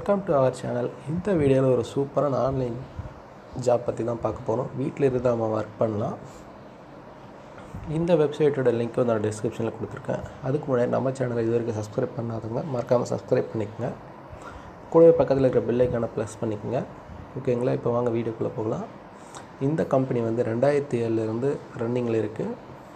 welcome to our channel இந்த வீடியோவில் ஒரு சூப்பரான ஆன்லைன் ஜாப் பற்றி தான் பார்க்க போகிறோம் வீட்டில் இருந்து நம்ம ஒர்க் பண்ணலாம் இந்த வெப்சைட்டோட லிங்க் வந்து நான் டிஸ்கிரிப்ஷனில் கொடுத்துருக்கேன் அதுக்கு முன்னாடி நம்ம சேனலை இது வரைக்கும் சப்ஸ்கிரைப் பண்ணாதவங்க மறக்காமல் சப்ஸ்கிரைப் பண்ணிக்கோங்க கூடவே பக்கத்தில் இருக்கிற பெல் ஐக்கானை ப்ளஸ் பண்ணிக்கோங்க ஓகேங்களா இப்போ வாங்க வீடியோக்குள்ளே போகலாம் இந்த கம்பெனி வந்து ரெண்டாயிரத்தி ஏழுலேருந்து ரன்னிங்கில் இருக்குது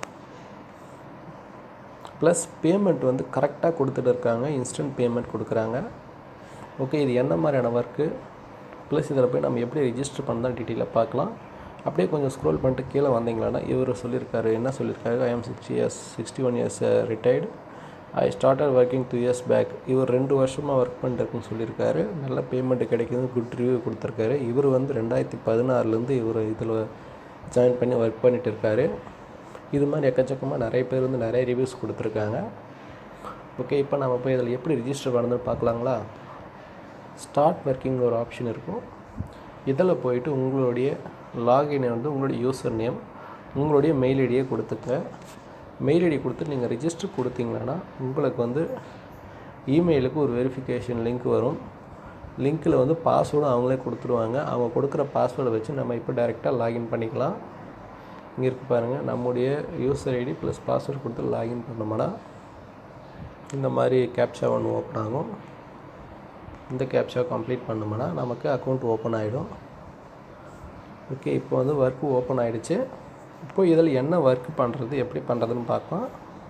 ப்ளஸ் பேமெண்ட் வந்து கரெக்டாக கொடுத்துட்டு இருக்காங்க இன்ஸ்டன்ட் பேமெண்ட் கொடுக்குறாங்க ஓகே இது என்ன மாதிரியான ஒர்க்கு ப்ளஸ் இதில் போய் நம்ம எப்படி ரிஜிஸ்டர் பண்ண தான் டீட்டெயிலாக பார்க்கலாம் அப்படியே கொஞ்சம் ஸ்க்ரோல் பண்ணிட்டு கீழே வந்தீங்களான்னா இவர் சொல்லியிருக்காரு என்ன சொல்லியிருக்காரு I am sixty years sixty one years retired I started working two years back இவர் ரெண்டு வருஷமாக ஒர்க் பண்ணிட்டுருக்குன்னு சொல்லியிருக்காரு நல்ல பேமெண்ட் கிடைக்குது குட் ரிவ்யூ கொடுத்துருக்காரு இவர் வந்து ரெண்டாயிரத்தி பதினாறுலேருந்து இவர் இதில் ஜாயின் பண்ணி ஒர்க் பண்ணிட்டு இருக்காரு இது மாதிரி எக்கச்சக்கமாக நிறைய பேர் வந்து நிறைய ரிவ்யூஸ் கொடுத்துருக்காங்க ஓகே இப்போ நம்ம போய் இதில் எப்படி ரிஜிஸ்டர் பண்ணுறதுன்னு பார்க்கலாங்களா ஸ்டார்ட் ஒர்க்கிங் ஒரு ஆப்ஷன் இருக்கும் இதில் போயிட்டு உங்களுடைய லாகினை வந்து உங்களுடைய யூசர் நேம் உங்களுடைய மெயில் ஐடியை கொடுத்துங்க மெயில் ஐடி கொடுத்து நீங்கள் ரிஜிஸ்டர் கொடுத்தீங்கன்னா உங்களுக்கு வந்து இமெயிலுக்கு ஒரு வெரிஃபிகேஷன் லிங்க் வரும் லிங்க்கில் வந்து பாஸ்வேர்டும் அவங்களே கொடுத்துருவாங்க அவங்க கொடுக்குற பாஸ்வேர்டை வச்சு நம்ம இப்போ டைரெக்டாக லாகின் பண்ணிக்கலாம் இங்கே இருக்கு பாருங்கள் நம்முடைய யூசர் ஐடி ப்ளஸ் பாஸ்வேர்டு கொடுத்து லாகின் பண்ணோம்னா இந்த மாதிரி கேப்சா ஒன்று ஓப்பன் ஆகும் இந்த கேப்சா கம்ப்ளீட் பண்ணோம்னா நமக்கு அக்கௌண்ட் ஓப்பன் ஆகிடும் ஓகே இப்போ வந்து ஒர்க்கு ஓப்பன் ஆகிடுச்சு இப்போ இதில் என்ன ஒர்க் பண்ணுறது எப்படி பண்ணுறதுன்னு பார்க்கலாம்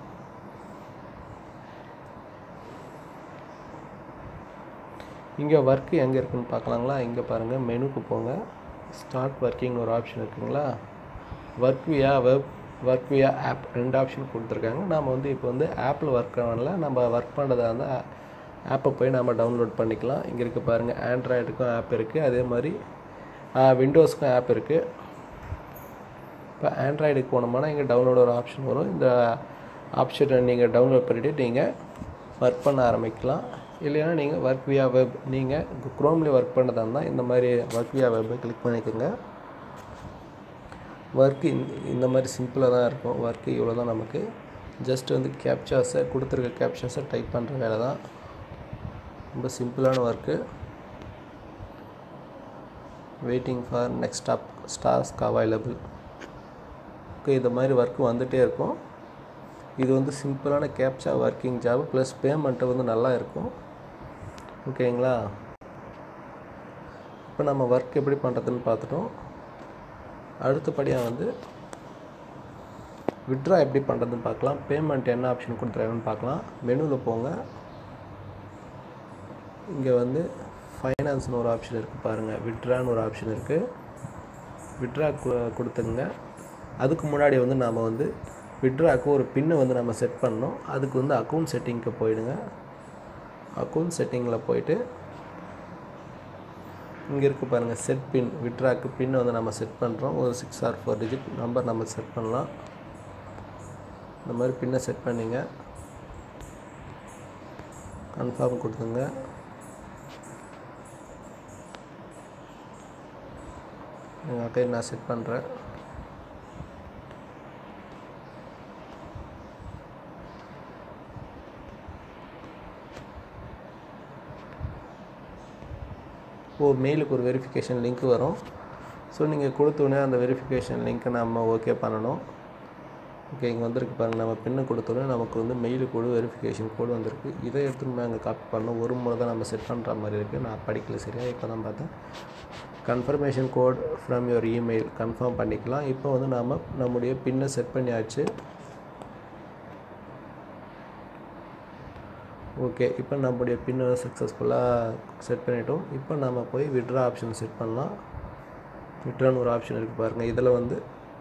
இங்கே ஒர்க்கு எங்கே இருக்குன்னு பார்க்கலாங்களா இங்கே பாருங்கள் மெனுக்கு போங்க ஸ்டார்ட் ஒர்க்கிங்னு ஒரு ஆப்ஷன் இருக்குங்களா work via web work via app ரெண்டு ஆப்ஷன் கொடுத்துருக்காங்க நாம் வந்து இப்போ வந்து ஆப்பில் ஒர்க் பண்ணல நம்ம ஒர்க் பண்ணுறதா இருந்தால் ஆப்பை போய் நம்ம டவுன்லோட் பண்ணிக்கலாம் இங்கே இருக்க பாருங்கள் ஆண்ட்ராய்டுக்கும் ஆப் இருக்குது அதே மாதிரி விண்டோஸ்க்கும் ஆப் இருக்குது இப்போ ஆண்ட்ராய்டுக்கு போனோம்னா இங்கே டவுன்லோட் ஒரு ஆப்ஷன் வரும் இந்த ஆப்ஷனை நீங்கள் டவுன்லோட் பண்ணிவிட்டு நீங்கள் ஒர்க் பண்ண ஆரம்பிக்கலாம் இல்லைன்னா நீங்கள் ஒர்க் வியா வெப் நீங்கள் க்ரோம்லேயே ஒர்க் பண்ணதா இருந்தால் இந்த மாதிரி ஒர்க் வியா வெப்பை கிளிக் பண்ணிக்கோங்க ஒர்க்கு இந்த மாதிரி சிம்பிளாக தான் இருக்கும் ஒர்க்கு இவ்வளோ தான் நமக்கு ஜஸ்ட் வந்து கேப்சாஸை கொடுத்துருக்க கேப்சாஸை டைப் பண்ணுற வேலை தான் ரொம்ப சிம்பிளான work waiting for next stop task available okay இந்த மாதிரி ஒர்க்கு வந்துகிட்டே இருக்கும் இது வந்து சிம்பிளான captcha working job plus payment வந்து நல்லா இருக்கும் ஓகேங்களா இப்போ நம்ம ஒர்க் எப்படி பண்ணுறதுன்னு பார்த்துட்டோம் அடுத்தபடியாக வந்து விட்ரா எப்படி பண்ணுறதுன்னு பார்க்கலாம் பேமெண்ட் என்ன ஆப்ஷன் கொடுத்துருக்காங்கன்னு பார்க்கலாம் மெனுவில் போங்க இங்கே வந்து ஃபைனான்ஸ்னு ஒரு ஆப்ஷன் இருக்குது பாருங்கள் விட்ரான்னு ஒரு ஆப்ஷன் இருக்குது விட்ரா கொடுத்துங்க அதுக்கு முன்னாடி வந்து நாம் வந்து விட்ராக்கு ஒரு பின்னை வந்து நம்ம செட் பண்ணோம் அதுக்கு வந்து அக்கௌண்ட் செட்டிங்க்கு போயிடுங்க அக்கௌண்ட் செட்டிங்கில் போயிட்டு இங்கே இருக்குது பாருங்கள் செட் பின் விட்ராக்கு பின் வந்து நம்ம செட் பண்ணுறோம் ஒரு six or four digit number நம்ம செட் பண்ணலாம் இந்த மாதிரி பின்னை செட் பண்ணிங்க கன்ஃபார்ம் கொடுத்துங்க எங்கள் அக்கௌண்ட் நான் செட் பண்ணுறேன் ஓ மெயிலுக்கு ஒரு வெரிஃபிகேஷன் லிங்க் வரும் ஸோ நீங்கள் கொடுத்தோடனே அந்த வெரிஃபிகேஷன் லிங்க்கை நம்ம ஓகே பண்ணணும் ஓகே இங்கே வந்திருக்கு பாருங்கள் நம்ம பின்னு கொடுத்தோடனே நமக்கு வந்து மெயிலு கோடு வெரிஃபிகேஷன் கோடு வந்திருக்கு இதை எடுத்துன்னு அங்கே காப்பி பண்ணணும் ஒரு முறை தான் நம்ம செட் பண்ணுற மாதிரி இருக்குது நான் படிக்கல சரியா இப்போ தான் பார்த்தேன் confirmation code from your email confirm பண்ணிக்கலாம் இப்போ வந்து நாம் நம்முடைய பின்னை செட் பண்ணியாச்சு ஓகே இப்போ நம்முடைய பின்னை சக்ஸஸ்ஃபுல்லாக செட் பண்ணிட்டோம் இப்போ நம்ம போய் விட்ரா ஆப்ஷன் செட் பண்ணலாம் விட்ரான்னு ஒரு ஆப்ஷன் இருக்குது பாருங்கள் இதில் வந்து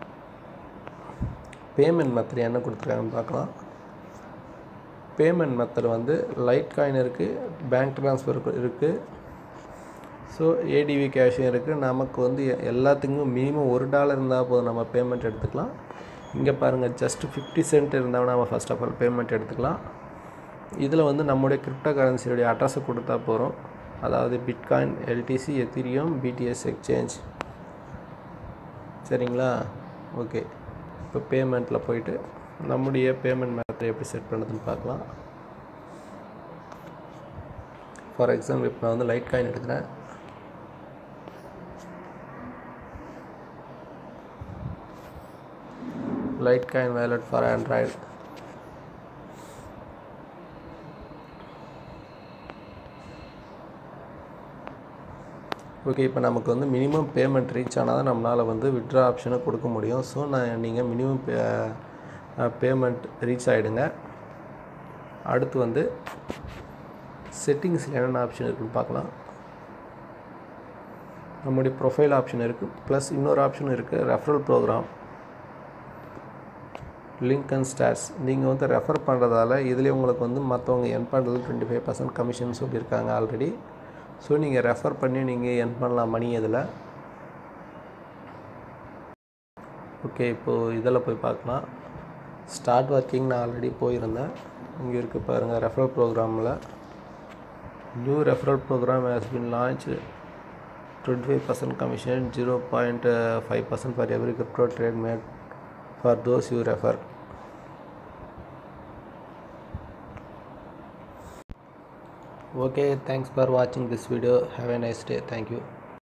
பேமெண்ட் மெத்தட் என்ன கொடுத்துருக்காங்கன்னு பார்க்கலாம் பேமெண்ட் மெத்தட் வந்து லைட் காயின் இருக்குது பேங்க் ட்ரான்ஸ்ஃபர் இருக்குது ஸோ ஏடிவி கேஷும் இருக்குது நமக்கு வந்து எல்லாத்துக்கும் மினிமம் ஒரு டாலர் இருந்தால் போதும் நம்ம பேமெண்ட் எடுத்துக்கலாம் இங்கே பாருங்கள் ஜஸ்ட் ஃபிஃப்டி சென்ட் இருந்தால் நம்ம ஃபஸ்ட் ஆஃப் ஆல் பேமெண்ட் எடுத்துக்கலாம் இதில் வந்து நம்முடைய கிரிப்டோ கரன்சியோடைய அட்ரஸை கொடுத்தா போகிறோம் அதாவது bitcoin LTC ethereum BTS exchange சரிங்களா ஓகே இப்போ பேமெண்ட்டில் போயிட்டு நம்முடைய பேமெண்ட் மெத்தட் எப்படி செட் பண்ணுறதுன்னு பார்க்கலாம் ஃபார் எக்ஸாம்பிள் இப்போ நான் வந்து லைட் காயின் எடுக்கிறேன் Litecoin wallet for Android okay இப்போ நமக்கு வந்து மினிமம் பேமெண்ட் ரீச் ஆனால் தான் நம்மளால் வந்து விட்ரா ஆப்ஷனை கொடுக்க முடியும் ஸோ நான் நீங்கள் மினிமம் பே பேமெண்ட் ரீச் ஆகிடுங்க அடுத்து வந்து செட்டிங்ஸில் என்னென்ன ஆப்ஷன் இருக்குன்னு பார்க்கலாம் நம்முடைய ப்ரொஃபைல் ஆப்ஷன் இருக்குது ப்ளஸ் இன்னொரு ஆப்ஷன் இருக்குது referral program link and stars நீங்கள் வந்து ரெஃபர் பண்ணுறதால இதுலேயே உங்களுக்கு வந்து மற்றவங்க என் பண்ணுறது டுவெண்ட்டி ஃபைவ் பர்சன்ட் கமிஷன் சொல்லியிருக்காங்க ஆல்ரெடி ஸோ நீங்கள் ரெஃபர் பண்ணி நீங்கள் என் பண்ணலாம் மணி இதில் ஓகே இப்போது இதில் போய் பார்க்கலாம் ஸ்டார்ட் ஒர்க்கிங் நான் ஆல்ரெடி போயிருந்தேன் இங்கே இருக்குது பாருங்கள் ரெஃபரல் ப்ரோக்ராமில் new referral program has been launch twenty five percent commission zero point five percent for every crypto trade made for those you refer okay thanks for watching this video have a nice day thank you